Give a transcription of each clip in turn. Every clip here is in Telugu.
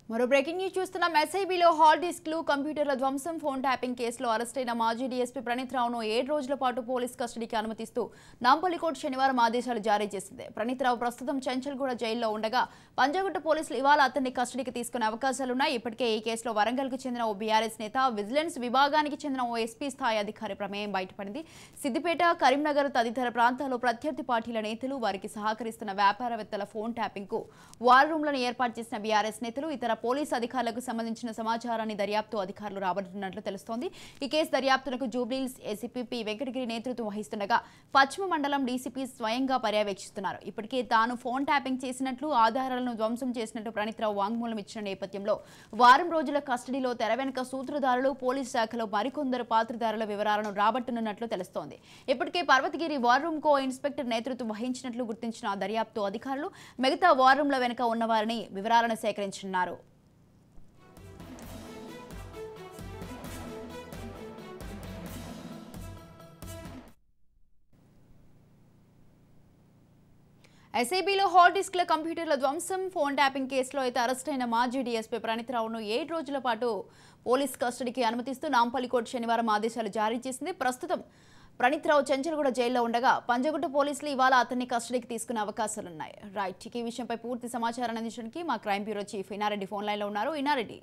మరో బ్రేకింగ్ న్యూస్ చూస్తున్నాం ఎస్ఐబిలో హార్డ్ డిస్క్లు కంప్యూటర్ల ధ్వంసం ఫోన్ ట్యాపింగ్ కేసులో అరెస్ట్ అయిన మాజీ డీఎస్పీ ప్రణీత్ రావును ఏడు రోజుల పాటు పోలీస్ కస్టడీకి అనుమతిస్తూ నాంపల్లి కోర్టు శనివారం ఆదేశాలు జారీ చేసింది ప్రణీత్ రావు ప్రస్తుతం చెంచల్గూడ జైల్లో ఉండగా పంజాగుట్ట పోలీసులు ఇవాళ అతన్ని కస్టడీకి తీసుకునే అవకాశాలున్నాయి ఇప్పటికే ఈ కేసులో వరంగల్కు చెందిన ఓ బీఆర్ఎస్ నేత విజిలెన్స్ విభాగానికి చెందిన ఓ ఎస్పీ స్థాయి అధికారి ప్రమేయం బయటపడింది సిద్దిపేట కరీంనగర్ తదితర ప్రాంతాల్లో ప్రత్యర్థి పార్టీల నేతలు వారికి సహకరిస్తున్న వ్యాపారవేత్తల ఫోన్ ట్యాపింగ్ కు వార్ రూమ్లను ఏర్పాటు చేసిన బీఆర్ఎస్ నేతలు ఇతర పోలీసు అధికారులకు సంబంధించిన సమాచారాన్ని దర్యాప్తు అధికారులు రాబడుతున్నట్లు తెలుస్తోంది ఈ కేసు దర్యాప్తునకు జూబ్లీల్స్ ఏసీపీ పి వెంకటగిరి నేతృత్వం వహిస్తుండగా పశ్చిమ మండలం డీసీపీ స్వయంగా పర్యవేక్షిస్తున్నారు ఇప్పటికే తాను ఫోన్ ట్యాపింగ్ చేసినట్లు ఆధారాలను ధ్వంసం చేసినట్టు ప్రణీత్రావు వాంగ్మూలం ఇచ్చిన నేపథ్యంలో వారం రోజుల కస్టడీలో తెర వెనుక సూత్రధారులు పోలీస్ శాఖలో మరికొందరు పాత్రధారుల వివరాలను రాబట్టనున్నట్లు తెలుస్తోంది ఇప్పటికే Parvathagiri war room co inspector నేతృత్వం వహించినట్లు గుర్తించిన దర్యాప్తు అధికారులు మిగతా వార్ రూమ్ల వెనుక ఉన్నవారిని వివరాలను సేకరించనున్నారు ఎస్ఐబిలో హార్డ్ డిస్క్ల కంప్యూటర్ల ధ్వంసం ఫోన్ ట్యాపింగ్ కేసులో అయితే అరెస్ట్ అయిన మాజీ డీఎస్పీ ప్రణీత్ రావును ఏడు రోజుల పాటు పోలీస్ కస్టడీకి అనుమతిస్తూ నాంపల్లి కోర్టు శనివారం ఆదేశాలు జారీ చేసింది ప్రస్తుతం ప్రణీత్ రావు చెంచల్గూడ జైల్లో ఉండగా పంజగుట్ట పోలీసులు ఇవాళ అతన్ని కస్టడీకి తీసుకునే అవకాశాలున్నాయి రైట్ ఈ విషయంపై పూర్తి సమాచారాన్ని అందించడానికి మా crime bureau chief Inareddy phone లైన్లో ఉన్నారు ఇనారెడ్డి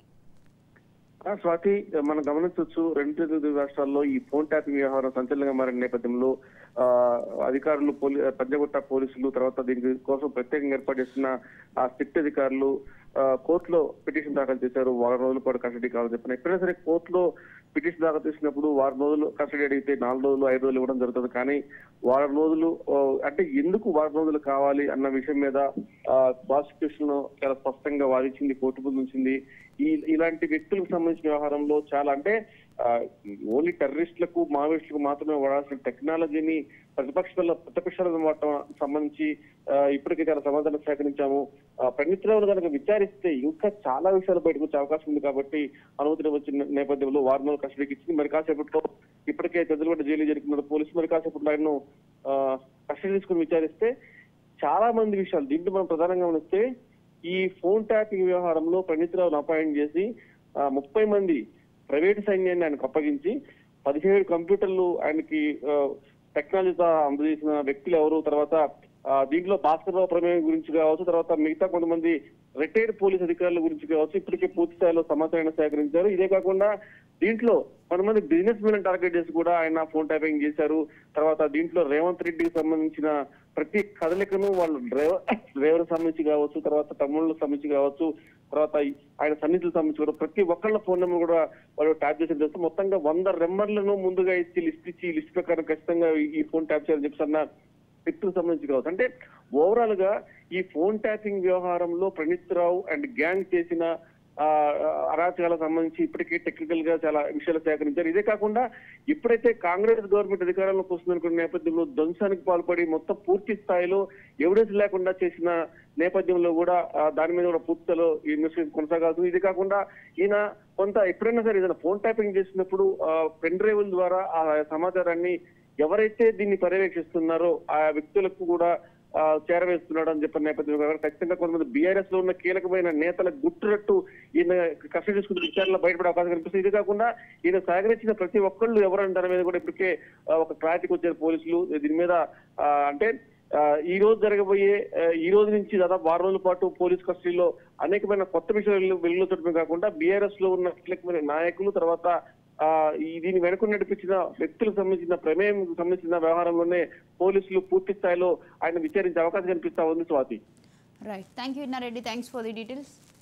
ఆ, స్వాతి మనం గమనించవచ్చు రెండు తెలుగు రాష్ట్రాల్లో ఈ ఫోన్ ట్యాపింగ్ వ్యవహారం సంచలనంగా మారిన నేపథ్యంలో ఆ, అధికారులు పోలీ పంజగుట్ట పోలీసులు తర్వాత దీని కోసం ప్రత్యేకంగా ఏర్పాటు చేసిన ఆ సిట్ అధికారులు ఆ, కోర్టులో పిటిషన్ దాఖలు చేశారు వారం రోజుల పాటు కస్టడీ కావాలని చెప్పిన ఎప్పుడైనా సరే కోర్టులో పిటిషన్ దాఖలు చేసినప్పుడు వారం రోజులు కస్టడీ అడిగితే నాలుగు రోజులు ఐదు రోజులు ఇవ్వడం జరుగుతుంది కానీ వారం రోజులు ఆ, అంటే ఎందుకు వారం రోజులు కావాలి అన్న విషయం మీద ప్రాసిక్యూషన్ చాలా స్పష్టంగా వాదించింది కోర్టు ముందు ఉంచింది ఈ ఇలాంటి వ్యక్తులకు సంబంధించిన వ్యవహారంలో చాలా అంటే ఆ, ఓన్లీ టెర్రరిస్టులకు మావోయిస్టులకు మాత్రమే వాడాల్సిన టెక్నాలజీని ప్రతిపక్షాల ప్రతిపక్షాలకు వాడటం సంబంధించి ఆ, ఇప్పటికే చాలా సమాధానం సేకరించాము ఆ, ప్రణీత్ రావును కనుక విచారిస్తే ఇంకా చాలా విషయాలు బయటకు వచ్చే అవకాశం ఉంది కాబట్టి అనుమతి వచ్చిన నేపథ్యంలో వారం రోజులు కస్టడీకి ఇచ్చింది మరి కాసేపట్లో ఇప్పటికే చంద్రగడ్డ జైలు జరుగుతున్న పోలీసులు మరి కాసేపట్లో ఆయన్ను ఆ, కస్టడీ తీసుకుని విచారిస్తే చాలా మంది విషయాలు దీంట్లో మనం ప్రధానంగా గమనిస్తే ఈ ఫోన్ ట్యాపింగ్ వ్యవహారంలో ప్రణీత్ రావును అపాయింట్ చేసి ఆ, ముప్పై మంది ప్రైవేట్ సైన్యాన్ని ఆయనకు అప్పగించి పదిహేడు కంప్యూటర్లు ఆయనకి ఆ, టెక్నాలజీతో అందజేసిన వ్యక్తులు ఎవరు తర్వాత ఆ, దీంట్లో భాస్కర్ రావు ప్రమేయం గురించి కావచ్చు తర్వాత మిగతా కొంతమంది రిటైర్డ్ పోలీస్ అధికారుల గురించి కావచ్చు ఇప్పటికే పూర్తి స్థాయిలో సమాచారాన్ని సేకరించారు ఇదే కాకుండా దీంట్లో కొంతమంది బిజినెస్ మెన్ టార్గెట్ చేసి కూడా ఆయన ఫోన్ ట్యాపింగ్ చేశారు తర్వాత దీంట్లో రేవంత్ రెడ్డికి సంబంధించిన ప్రతి కదలికను వాళ్ళు డ్రైవర్ డ్రైవర్ సంబంధించి కావచ్చు తర్వాత తమ్ముళ్ళకి సంబంధించి కావచ్చు తర్వాత ఆయన సన్నిధులకు సంబంధించి కూడా ప్రతి ఒక్కళ్ళ ఫోన్ నెంబర్ కూడా వాళ్ళు ట్యాప్ చేసిన తెలుసు మొత్తంగా వంద నెంబర్లను ముందుగా ఇచ్చి లిస్ట్ ఇచ్చి లిస్ట్ ప్రకారం ఖచ్చితంగా ఈ- ఈ ఫోన్ ట్యాప్ చేయాలని చెప్పి అన్న వ్యక్తులకు సంబంధించి కావచ్చు అంటే ఓవరాల్ గా ఈ ఫోన్ ట్యాపింగ్ వ్యవహారంలో ప్రణీత్ రావు అండ్ గ్యాంగ్ చేసిన ఆ, అరాచకాలకు సంబంధించి ఇప్పటికే టెక్నికల్ గా చాలా విషయాలు సేకరించారు ఇదే కాకుండా ఇప్పుడైతే కాంగ్రెస్ గవర్నమెంట్ అధికారంలోకి వస్తుందనుకున్న నేపథ్యంలో ధ్వంసానికి పాల్పడి మొత్తం పూర్తి స్థాయిలో ఎవిడెన్స్ లేకుండా చేసిన నేపథ్యంలో కూడా ఆ, దాని మీద కూడా పూర్తి స్థాయిలో ఈ ఇన్వెస్టిగేషన్ కొనసాగాల్సింది ఇది కాకుండా ఈయన కొంత ఎప్పుడైనా సరే ఏదైనా ఫోన్ ట్యాపింగ్ చేసినప్పుడు పెన్ డ్రైవ్ల ద్వారా ఆ సమాచారాన్ని ఎవరైతే దీన్ని పర్యవేక్షిస్తున్నారో ఆ వ్యక్తులకు కూడా ఆ, చేరవేస్తున్నాడు అని చెప్పిన నేపథ్యంలో కాకుండా ఖచ్చితంగా కొంతమంది బీఆర్ఎస్ లో ఉన్న కీలకమైన నేతల గుట్టురట్టు ఈయన కస్టడీ తీసుకుని విచారణలో బయటపడే అవకాశం కనిపిస్తుంది ఇది కాకుండా ఈయన సహకరించిన ప్రతి ఒక్కళ్ళు ఎవరు దాని మీద కూడా ఇప్పటికే ఆ, ఒక క్లారిటీకి వచ్చారు పోలీసులు దీని మీద ఆ, అంటే ఆ, ఈ రోజు జరగబోయే ఆ, ఈ రోజు నుంచి దాదాపు వారం రోజుల పాటు పోలీస్ కస్టడీలో అనేకమైన కొత్త విషయాలు వెలుగుతుండటమే కాకుండా బీఆర్ఎస్ లో ఉన్న కీలకమైన నాయకులు తర్వాత ఆ ఈ దీని వెనుక నడిపించిన వ్యక్తులకు సంబంధించిన ప్రమేయం సంబంధించిన వ్యవహారంలోనే పోలీసులు పూర్తి స్థాయిలో ఆయన విచారించే అవకాశం కనిపిస్తా ఉంది Swathi right thank you Innareddy thanks for the details